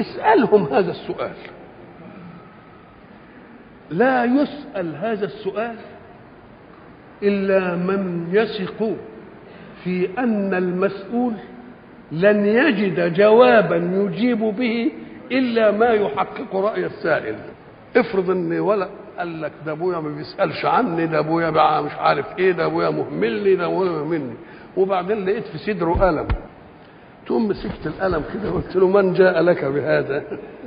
اسألهم هذا السؤال لا يسأل هذا السؤال إلا من يثق في أن المسؤول لن يجد جوابا يجيب به إلا ما يحقق رأي السائل افرض ان ولا قال لك ده ابويا ما بيسالش عني ده ابويا بقى مش عارف ايه ده ابويا مهملني ده ابويا مهملني وبعدين لقيت في صدره قلم تقوم مسكت القلم كده وقلت له من جاء لك بهذا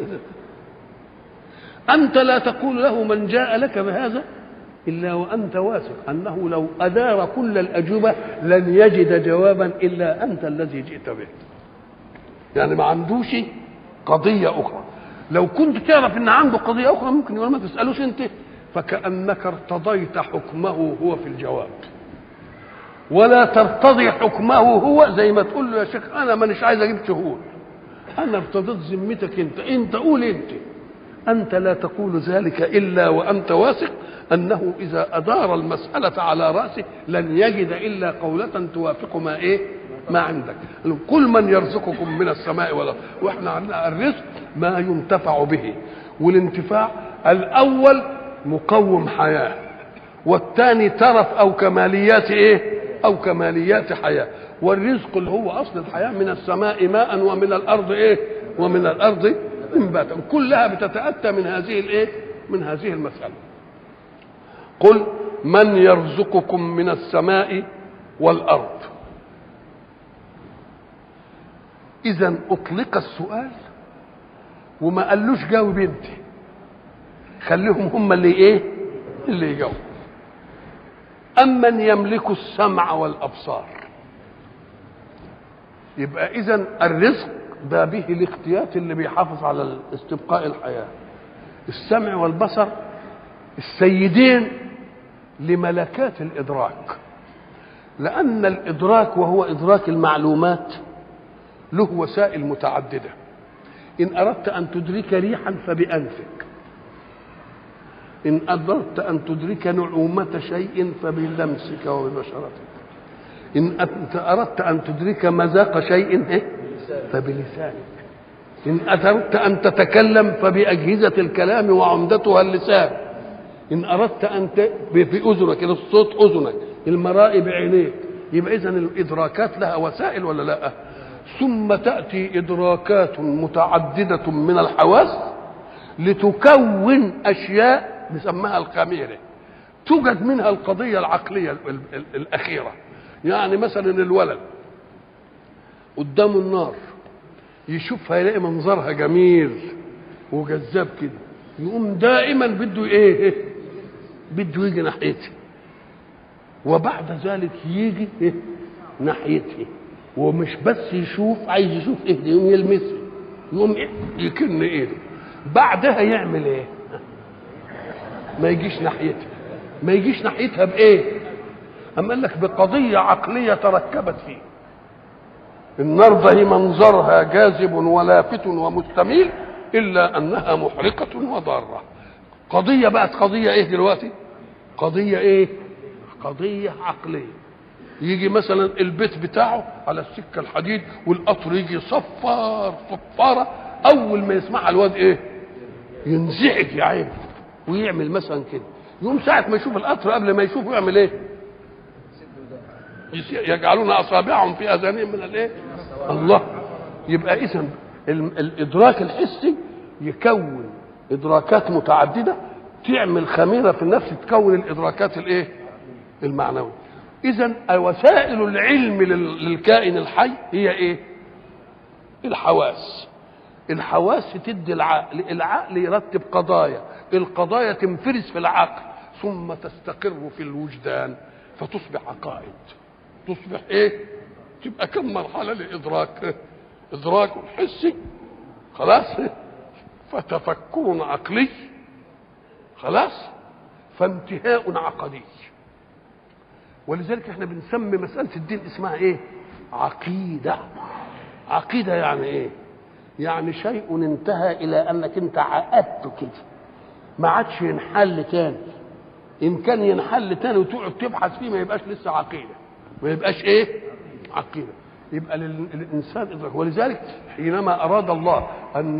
انت لا تقول له من جاء لك بهذا الا وانت واثق انه لو ادار كل الاجوبه لن يجد جوابا الا انت الذي جئت به يعني ما عندوش قضيه اخرى لو كنت تعرف ان عنده قضيه اخرى ممكن يقول ما تسالوش انت فكانك ارتضيت حكمه هو في الجواب ولا ترتضي حكمه هو زي ما تقول له يا شيخ انا مانيش عايز اجيب شهود انا ارتضيت ذمتك انت انت قول انت انت لا تقول ذلك الا وانت واثق انه اذا ادار المساله على راسه لن يجد الا قوله توافق ما ايه ما عندك كل من يرزقكم من السماء والارض واحنا عندنا الرزق ما ينتفع به والانتفاع الاول مقوم حياه والثاني ترف او كماليات ايه او كماليات حياه والرزق اللي هو اصل الحياه من السماء ماء ومن الارض ايه ومن الارض انباتا كلها بتتاتى من هذه الايه من هذه المساله قل من يرزقكم من السماء والارض اذا اطلق السؤال وما قالوش جاوب انت خليهم هم اللي ايه اللي يجاوب امن يملك السمع والابصار يبقى اذا الرزق ده به الاختيات اللي بيحافظ على استبقاء الحياه السمع والبصر السيدين لملكات الادراك لان الادراك وهو ادراك المعلومات له وسائل متعدده ان اردت ان تدرك ريحا فبانفك ان اردت ان تدرك نعومه شيء فبلمسك وببشرتك ان انت اردت ان تدرك مذاق شيء فبلسانك ان اردت ان تتكلم فباجهزه الكلام وعمدتها اللسان ان اردت ان ت... في اذنك الصوت اذنك المرائي بعينيك يبقى اذا الادراكات لها وسائل ولا لا ثم تاتي ادراكات متعدده من الحواس لتكون اشياء نسميها الخميره توجد منها القضيه العقليه الاخيره يعني مثلا الولد قدامه النار يشوفها يلاقي منظرها جميل وجذاب كده يقوم دائما بده ايه بده يجي ناحيتها وبعد ذلك يجي إيه؟ ناحيتها ومش بس يشوف عايز يشوف ايه يقوم يلمسها يقوم إيه؟ يكن ايده بعدها يعمل ايه ما يجيش ناحيتها ما يجيش ناحيتها بايه اما قال لك بقضيه عقليه تركبت فيه النار ده منظرها جاذب ولافت ومستميل الا انها محرقه وضاره قضيه بقت قضيه ايه دلوقتي قضيه ايه قضيه عقليه يجي مثلا البيت بتاعه على السكه الحديد والقطر يجي صفار صفاره اول ما يسمعها الواد ايه ينزعج يا عيني ويعمل مثلا كده يوم ساعه ما يشوف القطر قبل ما يشوفه يعمل ايه يجعلون اصابعهم في اذانهم من الايه الله يبقى اذا الادراك الحسي يكون ادراكات متعدده تعمل خميره في النفس تكون الادراكات الايه المعنويه اذا وسائل العلم للكائن الحي هي ايه الحواس الحواس تدي العقل العقل يرتب قضايا القضايا تنفرز في العقل ثم تستقر في الوجدان فتصبح عقائد تصبح ايه تبقى كم مرحله للادراك ادراك حسي خلاص فتفكر عقلي خلاص فانتهاء عقدي ولذلك احنا بنسمي مساله الدين اسمها ايه عقيده عقيده يعني ايه يعني شيء انتهى الى انك انت عقدته كده ما عادش ينحل تاني ان كان ينحل تاني وتقعد تبحث فيه ما يبقاش لسه عقيده ما يبقاش ايه عقيده يبقى للانسان ادراك ولذلك حينما اراد الله ان